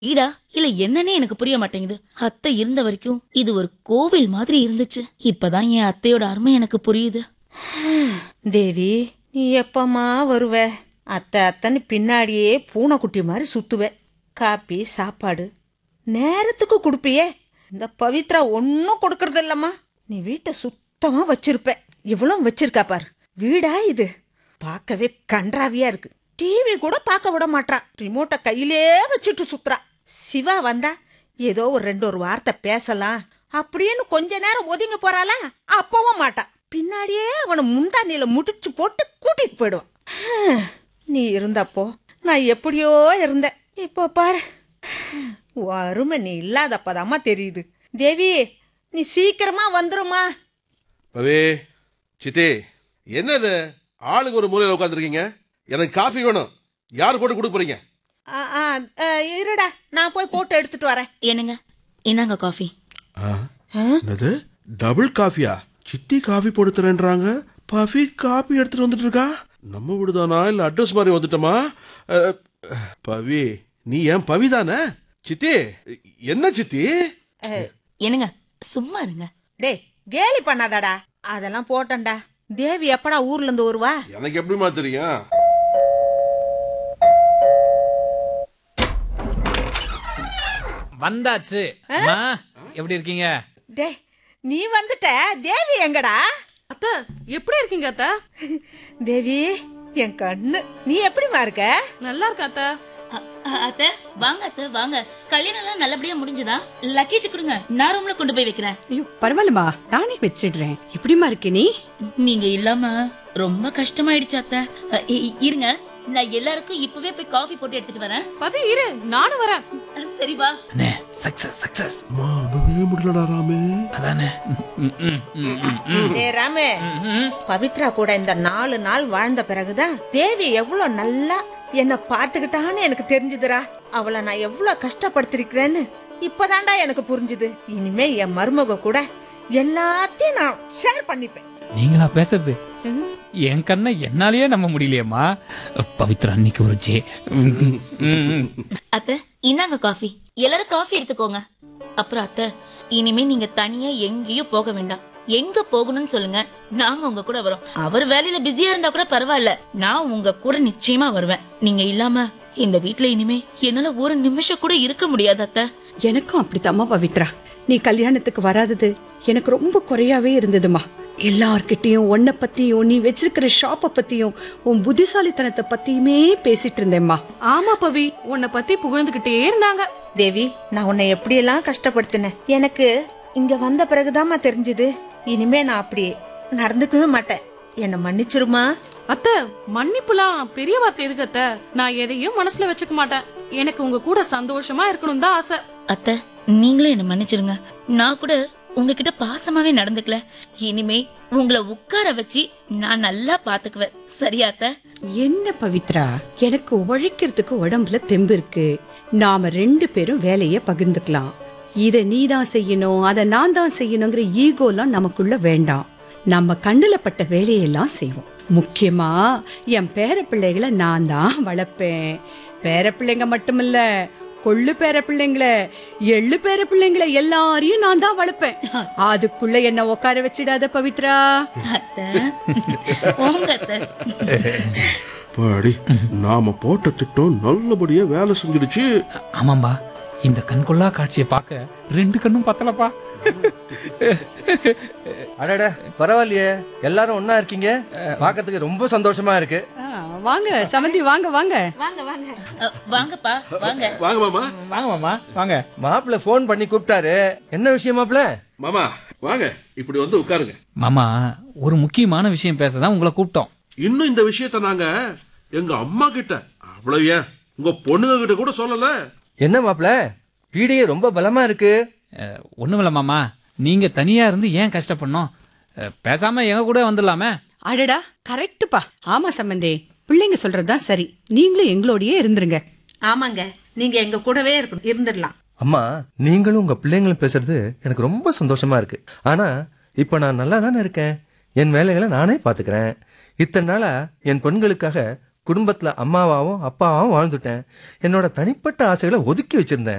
ஈடா இல்ல என்னன்னே எனக்கு புரிய மாட்டேங்குது அத்தை இருந்த வரைக்கும் இது ஒரு கோவில் மாதிரி இருந்துச்சு இப்பதான் என் அத்தையோட அருமை எனக்கு புரியுது தேவி நீ எப்பமா வருவ அத்தை அத்தைன்னு பின்னாடியே பூனைக்குட்டி மாதிரி சுத்துவ காப்பி சாப்பாடு நேரத்துக்கு கொடுப்பியே இந்த பவித்ரா ஒன்றும் கொடுக்கறது இல்லம்மா நீ வீட்டை சுத்தமா வச்சிருப்ப இவ்வளவு வச்சிருக்கா பாரு வீடா இது பார்க்கவே கன்றாவியா இருக்கு டிவி கூட பார்க்க விட மாட்றா ரிமோட்டை கையிலே வச்சுட்டு சுத்துறா சிவா வந்தா ஏதோ ஒரு ரெண்டு ஒரு வார்த்தை பேசலாம் அப்படின்னு கொஞ்ச நேரம் ஒதுங்கி போறாளா அப்பவும் மாட்டா பின்னாடியே அவனை முந்தானியில முடிச்சு போட்டு கூட்டிட்டு போயிடுவான் ஹம், நீ இருந்தப்போ நான் எப்படியோ இருந்தேன் இப்போ பாரு உன் அருமை நீ இல்லாதப்பதாம்மா தெரியுது தேவி நீ சீக்கிரமா வந்துருமா பவே சித்தி என்னது ஆளுக்கு ஒரு மூலையில் உட்காந்துருக்கீங்க எனக்கு காஃபி வேணும் யார் போட்டு கொடுக்க போறீங்க ஆ, ஆ, ஆ, இருடா நான் போய் போட்டு எடுத்துட்டு வரேன் என்னங்க இந்தாங்க காஃபி என்னது டபுள் காஃபியா சித்தி காஃபி போட்டு தரேன்றாங்க பஃபி காஃபி எடுத்துட்டு வந்துட்டு இருக்கா நம்ம வீடுதானா இல்ல அட்ரஸ் மாதிரி வந்துட்டோமா அஹ், பவி நீ ஏன் பவி தானே சித்தி என்ன சித்தி என்னங்க சும்மா இருங்க டேய் கேலி பண்ணாதடா அதெல்லாம் போட்டேன்டா தேவி எப்படா ஊர்ல இருந்து வருவா எனக்கு எப்படிமா தெரியும் வந்தாச்சு அம்மா எப்படி இருக்கீங்க டேய் நீ வந்துட்ட தேவி எங்கடா அத்தை எப்படி இருக்கீங்க அத்தை தேவி என் கண்ணு நீ எப்படிமா இருக்க நல்லா இருக்க அத்தை அ- அ- அத்தை வாங்க அத்தை வாங்க கல்யாணம் எல்லாம் நல்லபடியா முடிஞ்சதா லக்கேஜ் கொடுங்க நான் ரூம்ல கொண்டு போய் வைக்கிறேன் ஐயோ பரவாயில்லம்மா நானே வச்சிடுறேன் எப்படிம்மா இருக்க நீ நீங்க இல்லாம ரொம்ப கஷ்டமாயிடுச்சு அத்தை அ, இ- இருங்க நான் எல்லாருக்கும் இப்பவே போய் காஃபி போட்டு எடுத்துட்டு வரேன் பவி இரு நானும் வரேன் அ, சரி வா அண்ணே சக்சஸ் சக்சஸ் அம்மா, நம்பவே முடியலடா ராமே அதானே ம், ம், ம், ம், ம். டே ராமு ம். பவித்ரா கூட இந்த நாலு நாள் வாழ்ந்த பிறகுதான் தேவி எவ்வளவு நல்லா என்ன பாத்துக்கிட்டான்னு எனக்கு தெரிஞ்சுதுடா அவளை நான் எவ்வளவு கஷ்டப்படுத்திருக்கிறேன்னு இப்பதான்டா எனக்கு புரிஞ்சுது இனிமே என் மருமக கூட எல்லாத்தையும் நான் ஷேர் பண்ணிப்பேன் நீங்களா பேசுறது என் கண்ணை என்னாலேயே நம்ப முடியலையேம்மா பவித்ரா அன்னைக்கு ஒரு ஜே ம், ம், ம், ம். அத்தை இந்தாங்க காஃபி எல்லாரும் காஃபி எடுத்துக்கோங்க அப்புறம் அத்தை இனிமே நீங்க தனியா எங்கேயும் போக வேண்டாம் எங்க போகணும்னு சொல்லுங்க நாங்க உங்க கூட வரோம் அவர் வேலையில பிஸியா இருந்தா கூட பரவாயில்ல நான் உங்க கூட நிச்சயமா வருவேன் நீங்க இல்லாம இந்த வீட்ல இனிமே என்னால ஒரு நிமிஷம் கூட இருக்க முடியாது அத்தை எனக்கும் அப்படித்தாம்மா பவித்ரா நீ கல்யாணத்துக்கு வராதது எனக்கு ரொம்ப குறையாவே இருந்ததுமா எல்லார்கிட்டயும் உன்னை பத்தியும் நீ வச்சிருக்கிற ஷாப்பை பத்தியும் உன் புத்திசாலித்தனத்தை பத்தியுமே பேசிட்டு இருந்தேம்மா ஆமா பவி உன்னை பத்தி புகழ்ந்துகிட்டே இருந்தாங்க தேவி நான் உன்னை எப்படியெல்லாம் கஷ்டப்படுத்தினேன் எனக்கு இங்க வந்த பிறகுதாம்மா தெரிஞ்சுது இனிமே நான் அப்படி நடந்துக்கவே மாட்டேன் என்னை மன்னிச்சிருமா அத்தை மன்னிப்புலாம் பெரிய வார்த்தை எதுக்கு அத்தை நான் எதையும் மனசுல வச்சுக்க மாட்டேன் எனக்கு உங்க கூட சந்தோஷமா இருக்கணும் தான் ஆசை அத்தை நீங்களும் என்ன மன்னிச்சிருங்க நான் கூட உங்ககிட்ட பாசமாவே நடந்துக்கல இனிமே உங்களை உட்கார வச்சு நான் நல்லா பாத்துக்குவேன் சரியா அத்தை என்ன பவித்ரா எனக்கு உழைக்கிறதுக்கு உடம்புல தெம்பு இருக்கு நாம ரெண்டு பேரும் வேலைய பகிர்ந்துக்கலாம் இத நீ தான் செய்யணும் அத நான் தான் செய்யணுங்கிற ஈகோலாம் நமக்குள்ள வேண்டாம் நம்ம கண்ணுல பட்ட வேலையெல்லாம் செய்வோம் முக்கியமா என் பேர பிள்ளைகளை நான் தான் வளர்ப்பேன் பேர பிள்ளைங்க மட்டுமில்ல கொள்ளு பேர பிள்ளைங்கள எள்ளு பேர பிள்ளைங்கள எல்லாரையும் நான் தான் வளர்ப்பேன் அதுக்குள்ள என்ன உட்கார வச்சிடாத பவித்ரா அத்தை போங்க அத்தை பாடி நாம போட்ட திட்டம் நல்லபடியா வேலை செஞ்சிடுச்சு ஆமாம்பா இந்த கண்கொள்ளா காட்சியை பார்க்க ரெண்டு கண்ணும் பத்தலப்பா அடட பரவாயில்லையே எல்லாரும் ஒண்ணா இருக்கீங்க பார்க்கறதுக்கு ரொம்ப சந்தோஷமா இருக்கு ஆ, வாங்க சமந்தி வாங்க வாங்க வாங்க வாங்க அ, வாங்கப்பா வாங்க வாங்க மாமா வாங்க மாமா வாங்க மாப்பிள்ள ஃபோன் பண்ணி கூப்பிட்டாரு என்ன விஷயம் மாப்பிள்ள மாமா வாங்க இப்படி வந்து உட்காருங்க மாமா ஒரு முக்கியமான விஷயம் பேச தான் உங்களை கூப்பிட்டோம் இன்னும் இந்த விஷயத்த நாங்க எங்க அம்மா கிட்ட அவ்வளவு ஏன் உங்க பொண்ணுங்க கிட்ட கூட சொல்லல என்ன மாப்பிள்ள வீடியோ ரொம்ப பலமா இருக்கு ஒன்றும் இல்லை மாமா நீங்கள் தனியாக இருந்து ஏன் கஷ்டப்படணும் அஹ், பேசாம எங்க கூட வந்துடலாமே அடடா கரெக்ட்டுப்பா ஆமா சம்பந்தே பிள்ளைங்க சொல்றதுதான் சரி நீங்களும் எங்களோடயே இருந்துருங்க ஆமாங்க நீங்க எங்க கூடவே இருக்கணும் இருந்துடலாம் அம்மா நீங்களும் உங்க பிள்ளைங்களும் பேசுறது எனக்கு ரொம்ப சந்தோஷமா இருக்கு ஆனா இப்ப நான் நல்லா தானே இருக்கேன் என் வேலைகளை நானே பாத்துக்கிறேன் இத்தனை நாளா என் பெண்களுக்காக குடும்பத்துல அம்மாவாவும் அப்பாவாவும் வாழ்ந்துட்டேன் என்னோட தனிப்பட்ட ஆசைகளை ஒதுக்கி வச்சிருந்தேன்